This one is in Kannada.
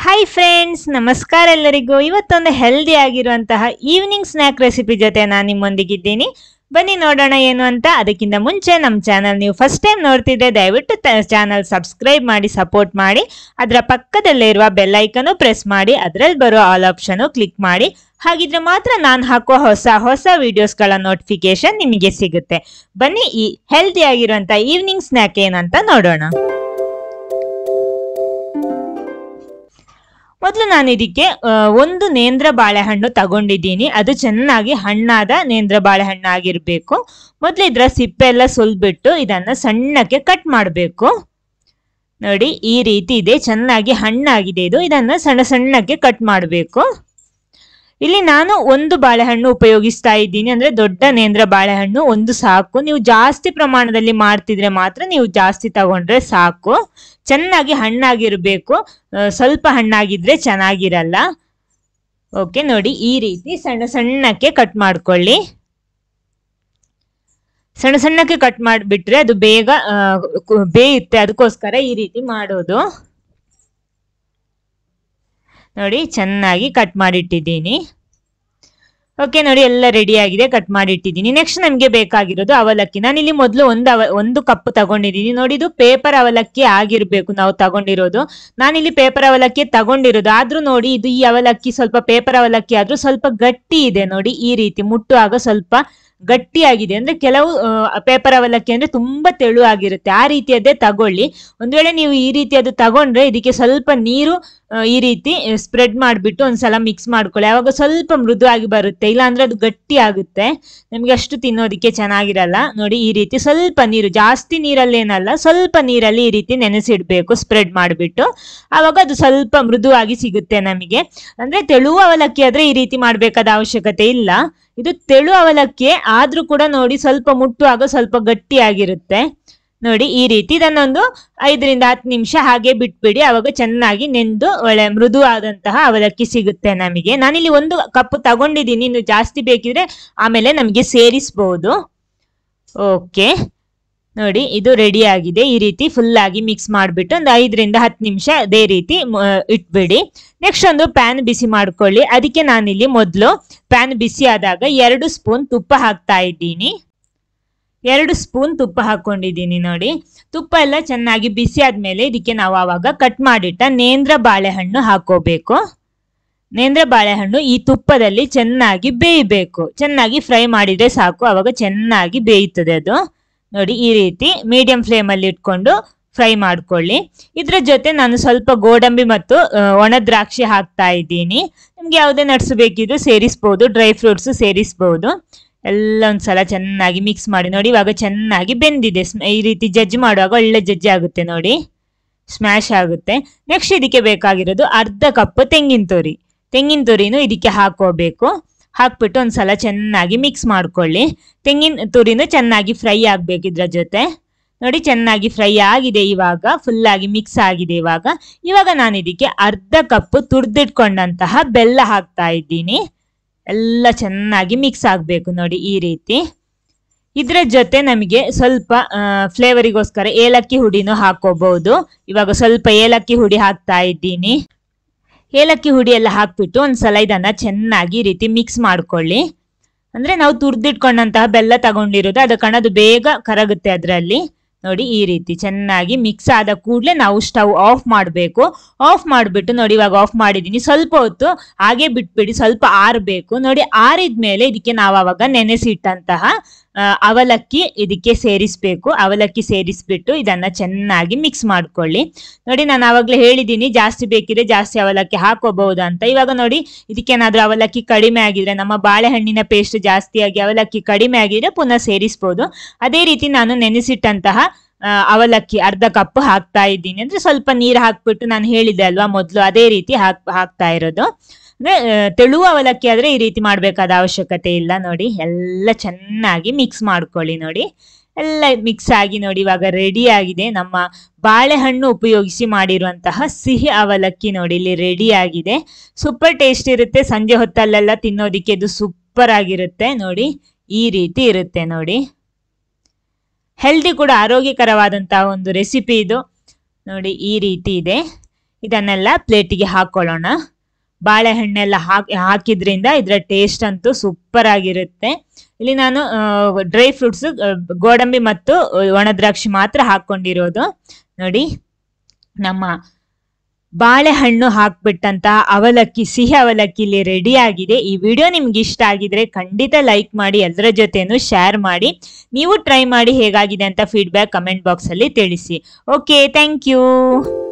ಹಾಯ್ ಫ್ರೆಂಡ್ಸ್ ನಮಸ್ಕಾರ ಎಲ್ಲರಿಗೂ ಇವತ್ತೊಂದು ಹೆಲ್ದಿ ಆಗಿರುವಂತಹ ಈವ್ನಿಂಗ್ ಸ್ನ್ಯಾಕ್ ರೆಸಿಪಿ ಜೊತೆ ನಾನು ನಿಮ್ಮೊಂದಿಗಿದ್ದೀನಿ ಬನ್ನಿ ನೋಡೋಣ ಏನು ಅಂತ ಅದಕ್ಕಿಂತ ಮುಂಚೆ ನಮ್ಮ ಚಾನಲ್ ನೀವು ಫಸ್ಟ್ ಟೈಮ್ ನೋಡ್ತಿದ್ರೆ ದಯವಿಟ್ಟು ಚಾನಲ್ ಸಬ್ಸ್ಕ್ರೈಬ್ ಮಾಡಿ ಸಪೋರ್ಟ್ ಮಾಡಿ ಅದರ ಪಕ್ಕದಲ್ಲೇ ಇರುವ ಬೆಲ್ ಐಕನು ಪ್ರೆಸ್ ಮಾಡಿ ಅದರಲ್ಲಿ ಬರೋ ಆಲ್ ಆಪ್ಷನು ಕ್ಲಿಕ್ ಮಾಡಿ ಹಾಗಿದ್ರೆ ಮಾತ್ರ ನಾನು ಹಾಕುವ ಹೊಸ ಹೊಸ ವಿಡಿಯೋಸ್ಗಳ ನೋಟಿಫಿಕೇಶನ್ ನಿಮಗೆ ಸಿಗುತ್ತೆ ಬನ್ನಿ ಈ ಹೆಲ್ದಿ ಆಗಿರುವಂಥ ಈವ್ನಿಂಗ್ ಸ್ನ್ಯಾಕ್ ಏನಂತ ನೋಡೋಣ ಮೊದಲು ನಾನು ಇದಕ್ಕೆ ಆ, ಒಂದು ನೇಂದ್ರ ಬಾಳೆಹಣ್ಣು ತಗೊಂಡಿದ್ದೀನಿ ಅದು ಚೆನ್ನಾಗಿ ಹಣ್ಣಾದ ನೇಂದ್ರ ಬಾಳೆಹಣ್ಣು ಆಗಿರಬೇಕು ಮೊದಲು ಇದರ ಸಿಪ್ಪೆ ಎಲ್ಲ ಸುಲ್ಬಿಟ್ಟು ಇದನ್ನು ಸಣ್ಣಕ್ಕೆ ಕಟ್ ಮಾಡಬೇಕು ನೋಡಿ ಈ ರೀತಿ ಇದೆ ಚೆನ್ನಾಗಿ ಹಣ್ಣಾಗಿದೆ ಇದು ಇದನ್ನು ಸಣ್ಣ ಸಣ್ಣಕ್ಕೆ ಕಟ್ ಮಾಡಬೇಕು ಇಲ್ಲಿ ನಾನು ಒಂದು ಬಾಳೆಹಣ್ಣು ಉಪಯೋಗಿಸ್ತಾ ಇದ್ದೀನಿ ಅಂದ್ರೆ ದೊಡ್ಡ ನೇಂದ್ರ ಬಾಳೆಹಣ್ಣು ಒಂದು ಸಾಕು ನೀವು ಜಾಸ್ತಿ ಪ್ರಮಾಣದಲ್ಲಿ ಮಾಡ್ತಿದ್ರೆ ಮಾತ್ರ ನೀವು ಜಾಸ್ತಿ ತಗೊಂಡ್ರೆ ಸಾಕು ಚೆನ್ನಾಗಿ ಹಣ್ಣಾಗಿರ್ಬೇಕು ಆ, ಸ್ವಲ್ಪ ಹಣ್ಣಾಗಿದ್ರೆ ಚೆನ್ನಾಗಿರಲ್ಲ ಓಕೆ ನೋಡಿ ಈ ರೀತಿ ಸಣ್ಣ ಸಣ್ಣಕ್ಕೆ ಕಟ್ ಮಾಡ್ಕೊಳ್ಳಿ ಸಣ್ಣ ಸಣ್ಣಕ್ಕೆ ಕಟ್ ಮಾಡಿಬಿಟ್ರೆ ಅದು ಬೇಗ ಆ, ಕು- ಬೇಯುತ್ತೆ ಅದಕ್ಕೋಸ್ಕರ ಈ ರೀತಿ ಮಾಡೋದು ನೋಡಿ ಚೆನ್ನಾಗಿ ಕಟ್ ಮಾಡಿಟ್ಟಿದ್ದೀನಿ ಓಕೆ ನೋಡಿ ಎಲ್ಲ ರೆಡಿ ಆಗಿದೆ ಕಟ್ ಮಾಡಿ ಇಟ್ಟಿದ್ದೀನಿ ನೆಕ್ಸ್ಟ್ ನಮಗೆ ಬೇಕಾಗಿರೋದು ಅವಲಕ್ಕಿ ನಾನು ಇಲ್ಲಿ ಮೊದಲು ಒಂದು ಅವ ಒಂದು ಕಪ್ ತಗೊಂಡಿದ್ದೀನಿ ನೋಡಿ ಇದು ಪೇಪರ್ ಅವಲಕ್ಕಿ ಆಗಿರಬೇಕು ನಾವು ತಗೊಂಡಿರೋದು ನಾನಿಲ್ಲಿ ಪೇಪರ್ ಅವಲಕ್ಕಿ ತಗೊಂಡಿರೋದು ಆದ್ರೂ ನೋಡಿ ಇದು ಈ ಅವಲಕ್ಕಿ ಸ್ವಲ್ಪ ಪೇಪರ್ ಅವಲಕ್ಕಿ ಆದ್ರೂ ಸ್ವಲ್ಪ ಗಟ್ಟಿ ಇದೆ ನೋಡಿ ಈ ರೀತಿ ಮುಟ್ಟುವಾಗ ಸ್ವಲ್ಪ ಗಟ್ಟಿಯಾಗಿದೆ ಅಂದ್ರೆ ಕೆಲವು ಪೇಪರ್ ಅವಲಕ್ಕಿ ಅಂದ್ರೆ ತುಂಬಾ ತೆಳು ಆಗಿರುತ್ತೆ ಆ ರೀತಿಯದ್ದೇ ತಗೊಳ್ಳಿ ಒಂದ್ ವೇಳೆ ನೀವು ಈ ರೀತಿಯದ್ದು ತಗೊಂಡ್ರೆ ಇದಕ್ಕೆ ಸ್ವಲ್ಪ ನೀರು ಆ, ಈ ರೀತಿ ಸ್ಪ್ರೆಡ್ ಮಾಡಿಬಿಟ್ಟು ಒಂದ್ಸಲ ಮಿಕ್ಸ್ ಮಾಡ್ಕೊಳ್ಳಿ ಆವಾಗ ಸ್ವಲ್ಪ ಮೃದು ಆಗಿ ಬರುತ್ತೆ ಇಲ್ಲ ಅಂದ್ರೆ ಅದು ಗಟ್ಟಿ ಆಗುತ್ತೆ ನಮ್ಗೆ ಅಷ್ಟು ತಿನ್ನೋದಕ್ಕೆ ಚೆನ್ನಾಗಿರಲ್ಲ ನೋಡಿ ಈ ರೀತಿ ಸ್ವಲ್ಪ ನೀರು ಜಾಸ್ತಿ ನೀರಲ್ಲೇನಲ್ಲ ಸ್ವಲ್ಪ ನೀರಲ್ಲಿ ಈ ರೀತಿ ನೆನೆಸಿಡ್ಬೇಕು ಸ್ಪ್ರೆಡ್ ಮಾಡಿಬಿಟ್ಟು ಆವಾಗ ಅದು ಸ್ವಲ್ಪ ಮೃದುವಾಗಿ ಸಿಗುತ್ತೆ ನಮಗೆ ಅಂದ್ರೆ ತೆಳು ಅವಲಕ್ಕಿ ಆದ್ರೆ ಈ ರೀತಿ ಮಾಡ್ಬೇಕಾದ ಅವಶ್ಯಕತೆ ಇಲ್ಲ ಇದು ತೆಳು ಅವಲಕ್ಕಿ ಆದ್ರೂ ಕೂಡ ನೋಡಿ ಸ್ವಲ್ಪ ಮುಟ್ಟುವಾಗ ಸ್ವಲ್ಪ ಗಟ್ಟಿಯಾಗಿರುತ್ತೆ ನೋಡಿ ಈ ರೀತಿ ಇದನ್ನೊಂದು ಐದರಿಂದ ಹತ್ತು ನಿಮಿಷ ಹಾಗೆ ಬಿಟ್ಬಿಡಿ ಅವಾಗ ಚೆನ್ನಾಗಿ ನೆಂದು ಒಳ್ಳೆ ಮೃದು ಆದಂತಹ ಅವಲಕ್ಕಿ ಸಿಗುತ್ತೆ ನಮಗೆ ನಾನಿಲ್ಲಿ ಒಂದು ಕಪ್ ತಗೊಂಡಿದ್ದೀನಿ ಇನ್ನು ಜಾಸ್ತಿ ಬೇಕಿದ್ರೆ ಆಮೇಲೆ ನಮಗೆ ಸೇರಿಸಬಹುದು ಓಕೆ ನೋಡಿ ಇದು ರೆಡಿ ಆಗಿದೆ ಈ ರೀತಿ ಫುಲ್ ಆಗಿ ಮಿಕ್ಸ್ ಮಾಡಿಬಿಟ್ಟು ಒಂದು ಐದರಿಂದ ಹತ್ತು ನಿಮಿಷ ಅದೇ ರೀತಿ ಮ- ಇಟ್ಬಿಡಿ ನೆಕ್ಸ್ಟ್ ಒಂದು ಪ್ಯಾನ್ ಬಿಸಿ ಮಾಡ್ಕೊಳ್ಳಿ ಅದಕ್ಕೆ ನಾನಿಲ್ಲಿ ಮೊದಲು ಪ್ಯಾನ್ ಬಿಸಿ ಆದಾಗ ಎರಡು ಸ್ಪೂನ್ ತುಪ್ಪ ಹಾಕ್ತಾ ಇದ್ದೀನಿ ಎರಡು ಸ್ಪೂನ್ ತುಪ್ಪ ಹಾಕೊಂಡಿದ್ದೀನಿ ನೋಡಿ ತುಪ್ಪ ಎಲ್ಲ ಚೆನ್ನಾಗಿ ಬಿಸಿ ಆದ್ಮೇಲೆ ಇದಕ್ಕೆ ನಾವು ಆವಾಗ ಕಟ್ ಮಾಡಿಟ್ಟ ನೇಂದ್ರ ಬಾಳೆಹಣ್ಣು ಹಾಕೋಬೇಕು ನೇಂದ್ರ ಬಾಳೆಹಣ್ಣು ಈ ತುಪ್ಪದಲ್ಲಿ ಚೆನ್ನಾಗಿ ಬೇಯಬೇಕು ಚೆನ್ನಾಗಿ ಫ್ರೈ ಮಾಡಿದ್ರೆ ಸಾಕು ಅವಾಗ ಚೆನ್ನಾಗಿ ಬೇಯುತ್ತದೆ ಅದು ನೋಡಿ ಈ ರೀತಿ ಮೀಡಿಯಂ ಫ್ಲೇಮಲ್ಲಿ ಇಟ್ಕೊಂಡು ಫ್ರೈ ಮಾಡ್ಕೊಳ್ಳಿ ಇದ್ರ ಜೊತೆ ನಾನು ಸ್ವಲ್ಪ ಗೋಡಂಬಿ ಮತ್ತು ಆ, ಒಣ ದ್ರಾಕ್ಷಿ ಹಾಕ್ತಾ ಇದ್ದೀನಿ ನಿಮ್ಗೆ ಯಾವುದೇ ನಟ್ಸ್ ಬೇಕಿದ್ರು ಸೇರಿಸ್ಬೋದು ಡ್ರೈ ಫ್ರೂಟ್ಸ್ ಸೇರಿಸ್ಬೋದು ಎಲ್ಲ ಒಂದ್ಸಲ ಚೆನ್ನಾಗಿ ಮಿಕ್ಸ್ ಮಾಡಿ ನೋಡಿ ಇವಾಗ ಚೆನ್ನಾಗಿ ಬೆಂದಿದೆ ಸ್ಮ್- ಈ ರೀತಿ ಜಜ್ಜ್ ಮಾಡುವಾಗ ಒಳ್ಳೆ ಜಜ್ಜಿ ಆಗುತ್ತೆ ನೋಡಿ ಸ್ಮ್ಯಾಶ್ ಆಗುತ್ತೆ ನೆಕ್ಸ್ಟ್ ಇದಕ್ಕೆ ಬೇಕಾಗಿರೋದು ಅರ್ಧ ಕಪ್ ತೆಂಗಿನ ತುರಿ ತೆಂಗಿನ ತುರಿನೂ ಇದಕ್ಕೆ ಹಾಕೋಬೇಕು ಹಾಕ್ಬಿಟ್ಟು ಒಂದ್ಸಲ ಚೆನ್ನಾಗಿ ಮಿಕ್ಸ್ ಮಾಡ್ಕೊಳ್ಳಿ ತೆಂಗಿನ ತುರಿನೂ ಚೆನ್ನಾಗಿ ಫ್ರೈ ಆಗ್ಬೇಕು ಇದ್ರ ಜೊತೆ ನೋಡಿ ಚೆನ್ನಾಗಿ ಫ್ರೈ ಆಗಿದೆ ಇವಾಗ ಫುಲ್ ಆಗಿ ಮಿಕ್ಸ್ ಆಗಿದೆ ಇವಾಗ ಇವಾಗ ನಾನು ಇದಕ್ಕೆ ಅರ್ಧ ಕಪ್ ತುರ್ದಿಟ್ಕೊಂಡಂತಹ ಬೆಲ್ಲ ಹಾಕ್ತಾ ಇದ್ದೀನಿ ಎಲ್ಲ ಚೆನ್ನಾಗಿ ಮಿಕ್ಸ್ ಆಗಬೇಕು ನೋಡಿ ಈ ರೀತಿ ಇದ್ರ ಜೊತೆ ನಮಗೆ ಸ್ವಲ್ಪ ಫ್ಲೇವರಿಗೋಸ್ಕರ ಏಲಕ್ಕಿ ಹುಡಿನೂ ಹಾಕೋಬಹುದು ಇವಾಗ ಸ್ವಲ್ಪ ಏಲಕ್ಕಿ ಹುಡಿ ಹಾಕ್ತಾ ಇದ್ದೀನಿ ಏಲಕ್ಕಿ ಹುಡಿ ಎಲ್ಲ ಹಾಕ್ಬಿಟ್ಟು ಒಂದ್ಸಲ ಇದನ್ನ ಚೆನ್ನಾಗಿ ಈ ರೀತಿ ಮಿಕ್ಸ್ ಮಾಡ್ಕೊಳ್ಳಿ ಅಂದ್ರೆ ನಾವು ತುರ್ದಿಟ್ಕೊಂಡಂತಹ ಬೆಲ್ಲ ತಗೊಂಡಿರೋದು ಅದ ಕಾರಣ ಅದು ಬೇಗ ಕರಗುತ್ತೆ ಅದರಲ್ಲಿ ನೋಡಿ ಈ ರೀತಿ ಚೆನ್ನಾಗಿ ಮಿಕ್ಸ್ ಆದ ಕೂಡಲೇ ನಾವು ಸ್ಟವ್ ಆಫ್ ಮಾಡಬೇಕು ಆಫ್ ಮಾಡಿಬಿಟ್ಟು ನೋಡಿ ಇವಾಗ ಆಫ್ ಮಾಡಿದ್ದೀನಿ ಸ್ವಲ್ಪ ಹೊತ್ತು ಹಾಗೆ ಬಿಟ್ಬಿಡಿ ಸ್ವಲ್ಪ ಆರಬೇಕು ನೋಡಿ ಆರಿದ್ಮೇಲೆ ಇದಕ್ಕೆ ನಾವು ಅವಾಗ ನೆನೆಸಿಟ್ಟಂತಹ ಆ, ಅವಲಕ್ಕಿ ಇದಕ್ಕೆ ಸೇರಿಸ್ಬೇಕು ಅವಲಕ್ಕಿ ಸೇರಿಸ್ಬಿಟ್ಟು ಇದನ್ನ ಚೆನ್ನಾಗಿ ಮಿಕ್ಸ್ ಮಾಡ್ಕೊಳ್ಳಿ ನೋಡಿ ನಾನು ಆವಾಗಲೇ ಹೇಳಿದ್ದೀನಿ ಜಾಸ್ತಿ ಬೇಕಿದ್ರೆ ಜಾಸ್ತಿ ಅವಲಕ್ಕಿ ಹಾಕೋಬಹುದು ಅಂತ ಇವಾಗ ನೋಡಿ ಇದಕ್ಕೇನಾದ್ರೂ ಅವಲಕ್ಕಿ ಕಡಿಮೆ ಆಗಿದ್ರೆ ನಮ್ಮ ಬಾಳೆಹಣ್ಣಿನ ಪೇಸ್ಟ್ ಜಾಸ್ತಿಯಾಗಿ ಅವಲಕ್ಕಿ ಕಡಿಮೆ ಆಗಿದ್ರೆ ಪುನಃ ಸೇರಿಸ್ಬೋದು ಅದೇ ರೀತಿ ನಾನು ನೆನೆಸಿಟ್ಟಂತಹ ಆ, ಅವಲಕ್ಕಿ ಅರ್ಧ ಕಪ್ ಹಾಕ್ತಾ ಇದ್ದೀನಿ ಅಂದ್ರೆ ಸ್ವಲ್ಪ ನೀರು ಹಾಕ್ಬಿಟ್ಟು ನಾನು ಹೇಳಿದೆ ಅಲ್ವಾ ಮೊದಲು ಅದೇ ರೀತಿ ಹಾಕ್ ಹಾಕ್ತಾ ಇರೋದು ಅಂದ್ರೆ ಆ, ತೆಳುವ ಅವಲಕ್ಕಿ ಆದ್ರೆ ಈ ರೀತಿ ಮಾಡ್ಬೇಕಾದ ಅವಶ್ಯಕತೆ ಇಲ್ಲ ನೋಡಿ ಎಲ್ಲ ಚೆನ್ನಾಗಿ ಮಿಕ್ಸ್ ಮಾಡ್ಕೊಳ್ಳಿ ನೋಡಿ ಎಲ್ಲ ಮಿಕ್ಸ್ ಆಗಿ ನೋಡಿ ಇವಾಗ ರೆಡಿ ಆಗಿದೆ ನಮ್ಮ ಬಾಳೆಹಣ್ಣು ಉಪಯೋಗಿಸಿ ಮಾಡಿರುವಂತಹ ಸಿಹಿ ಅವಲಕ್ಕಿ ನೋಡಿ ಇಲ್ಲಿ ರೆಡಿ ಆಗಿದೆ ಸೂಪರ್ ಟೇಸ್ಟ್ ಇರುತ್ತೆ ಸಂಜೆ ಹೊತ್ತಲ್ಲೆಲ್ಲ ತಿನ್ನೋದಿಕ್ಕೆ ಇದು ಸೂಪರ್ ಆಗಿರುತ್ತೆ ನೋಡಿ ಈ ರೀತಿ ಇರುತ್ತೆ ನೋಡಿ ಹೆಲ್ದಿ ಕೂಡ ಆರೋಗ್ಯಕರವಾದಂತಹ ಒಂದು ರೆಸಿಪಿ ಇದು ನೋಡಿ ಈ ರೀತಿ ಇದೆ ಇದನ್ನೆಲ್ಲ ಪ್ಲೇಟಿಗೆ ಹಾಕೊಳ್ಳೋಣ ಬಾಳೆಹಣ್ಣೆಲ್ಲ ಹಾಕಿ ಹಾಕಿದ್ರಿಂದ ಇದರ ಟೇಸ್ಟ್ ಅಂತೂ ಸೂಪರ್ ಆಗಿರುತ್ತೆ ಇಲ್ಲಿ ನಾನು ಡ್ರೈ ಫ್ರೂಟ್ಸ್ ಗೋಡಂಬಿ ಮತ್ತು ಒಣ ದ್ರಾಕ್ಷಿ ಮಾತ್ರ ಹಾಕೊಂಡಿರೋದು ನೋಡಿ ನಮ್ಮ ಬಾಳೆಹಣ್ಣು ಹಾಕ್ಬಿಟ್ಟಂತಹ ಅವಲಕ್ಕಿ ಸಿಹಿ ಅವಲಕ್ಕಿ ಇಲ್ಲಿ ರೆಡಿ ಆಗಿದೆ ಈ ವಿಡಿಯೋ ನಿಮ್ಗೆ ಇಷ್ಟ ಆಗಿದ್ರೆ ಖಂಡಿತ ಲೈಕ್ ಮಾಡಿ ಎಲ್ಲರ ಜೊತೆನೂ ಶೇರ್ ಮಾಡಿ ನೀವು ಟ್ರೈ ಮಾಡಿ ಹೇಗಾಗಿದೆ ಅಂತ ಫೀಡ್ಬ್ಯಾಕ್ ಕಮೆಂಟ್ ಬಾಕ್ಸ್ ಅಲ್ಲಿ ತಿಳಿಸಿ ಓಕೆ ಥ್ಯಾಂಕ್ ಯು